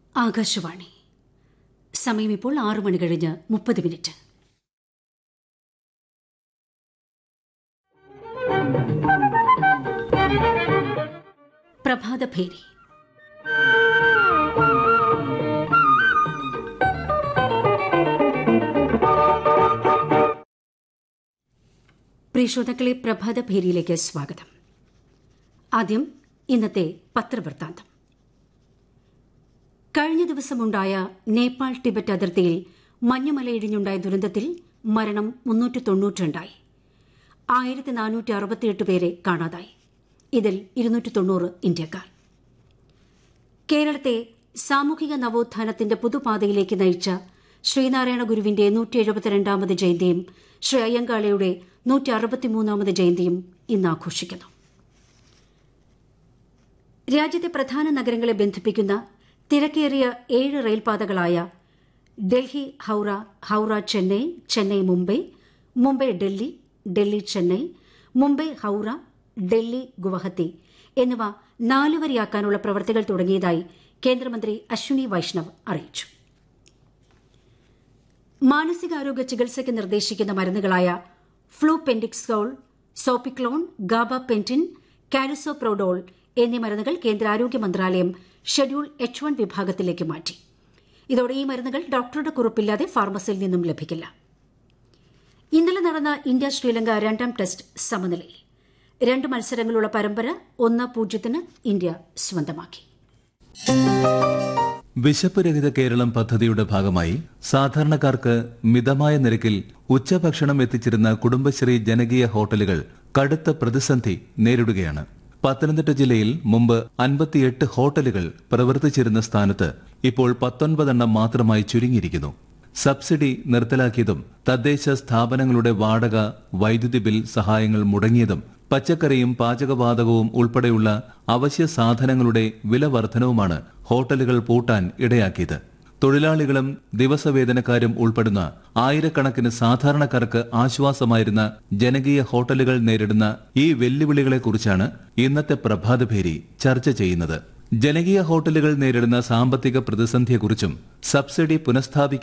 ആകാശവാണി സമയം ഇപ്പോൾ ആറു മണി കഴിഞ്ഞ് മുപ്പത് മിനിറ്റ് പ്രഭാതഭേരി പ്രിയ ശ്രോതാക്കളെ പ്രഭാതഭേരിയിലേക്ക് സ്വാഗതം ആദ്യം ഇന്നത്തെ പത്രവൃത്താന്തം കഴിഞ്ഞ ദിവസമുണ്ടായ നേപ്പാൾ ടിബറ്റ് അതിർത്തിയിൽ മഞ്ഞുമലയിടിഞ്ഞുണ്ടായ ദുരന്തത്തിൽ മരണം മുന്നൂറ്റി തൊണ്ണൂറ്റുണ്ടായി ആയിരത്തി നാനൂറ്റി അറുപത്തിയെട്ട് പേരെ കാണാതായി ഇതിൽ ഇരുന്നൂറ്റി തൊണ്ണൂറ് ഇന്ത്യക്കാർ കേരളത്തെ സാമൂഹിക നവോത്ഥാനത്തിന്റെ പുതുപാതയിലേക്ക് നയിച്ച ശ്രീനാരായണ ഗുരുവിന്റെ നൂറ്റി എഴുപത്തിരണ്ടാമത് ജയന്തിയും ശ്രീ അയ്യങ്കാളയുടെ നൂറ്റി അറുപത്തിമൂന്നാമത് ജയന്തിയും ഇന്ന് ആഘോഷിക്കുന്നു രാജ്യത്തെ പ്രധാന നഗരങ്ങളെ ബന്ധിപ്പിക്കുന്ന തിരക്കേറിയ ഏഴ് റെയിൽപാതകളായ ഡൽഹി ഹൌറ ഹൌറ ചെന്നൈ ചെന്നൈ മുംബൈ മുംബൈ ഡൽഹി ഡൽഹി ചെന്നൈ മുംബൈ ഹൌറ ഡൽഹി ഗുവാഹത്തി എന്നിവ നാലുവരിയാക്കാനുള്ള പ്രവൃത്തികൾ തുടങ്ങിയതായി കേന്ദ്രമന്ത്രി അശ്വിനി വൈഷ്ണവ് അറിയിച്ചു മാനസികാരോഗ്യ ചികിത്സയ്ക്ക് നിർദ്ദേശിക്കുന്ന മരുന്നുകളായ ഫ്ലൂപെൻഡിക്സോൾ സോപ്പിക്ലോൺ ഗാബാപെന്റിൻ കാരിസോപ്രോഡോൾ എന്നീ മരുന്നുകൾ കേന്ദ്ര ആരോഗ്യ മന്ത്രാലയം ഷെഡ്യൂൾ എച്ച് വൺ വിഭാഗത്തിലേക്ക് മാറ്റി ഇതോടെ ഈ മരുന്നുകൾ ഡോക്ടറുടെ കുറിപ്പില്ലാതെ ഫാർമസിയിൽ നിന്നും ലഭിക്കില്ല ഇന്നലെ നടന്ന ഇന്ത്യ ശ്രീലങ്ക രണ്ടാം ടെസ്റ്റ് സമനിലയിൽ രണ്ട് മത്സരങ്ങളുള്ള പരമ്പര ഒന്ന് പൂജ്യത്തിന് ഇന്ത്യ സ്വന്തമാക്കി വിശപ്പ് രഹിത കേരളം പദ്ധതിയുടെ ഭാഗമായി സാധാരണക്കാർക്ക് മിതമായ നിരക്കിൽ ഉച്ചഭക്ഷണം എത്തിച്ചിരുന്ന കുടുംബശ്രീ ജനകീയ ഹോട്ടലുകൾ കടുത്ത പ്രതിസന്ധി നേരിടുകയാണ് പത്തനംതിട്ട ജില്ലയിൽ മുമ്പ് അൻപത്തിയെട്ട് ഹോട്ടലുകൾ പ്രവർത്തിച്ചിരുന്ന സ്ഥാനത്ത് ഇപ്പോൾ പത്തൊൻപതെണ്ണം മാത്രമായി ചുരുങ്ങിയിരിക്കുന്നു സബ്സിഡി നിർത്തലാക്കിയതും തദ്ദേശ സ്ഥാപനങ്ങളുടെ വാടക വൈദ്യുതി ബിൽ സഹായങ്ങൾ മുടങ്ങിയതും പച്ചക്കറിയും പാചകവാതകവും ഉൾപ്പെടെയുള്ള അവശ്യ സാധനങ്ങളുടെ വില വർധനവുമാണ് ഹോട്ടലുകൾ പൂട്ടാൻ ഇടയാക്കിയത് തൊഴിലാളികളും ദിവസവേതനക്കാരും ഉൾപ്പെടുന്ന ആയിരക്കണക്കിന് സാധാരണക്കാർക്ക് ആശ്വാസമായിരുന്ന ജനകീയ ഹോട്ടലുകൾ നേരിടുന്ന ഈ വെല്ലുവിളികളെക്കുറിച്ചാണ് ഇന്നത്തെ പ്രഭാതഭേരി ചർച്ച ചെയ്യുന്നത് ജനകീയ ഹോട്ടലുകൾ നേരിടുന്ന സാമ്പത്തിക പ്രതിസന്ധിയെക്കുറിച്ചും സബ്സിഡി പുനഃസ്ഥാപിക്കുക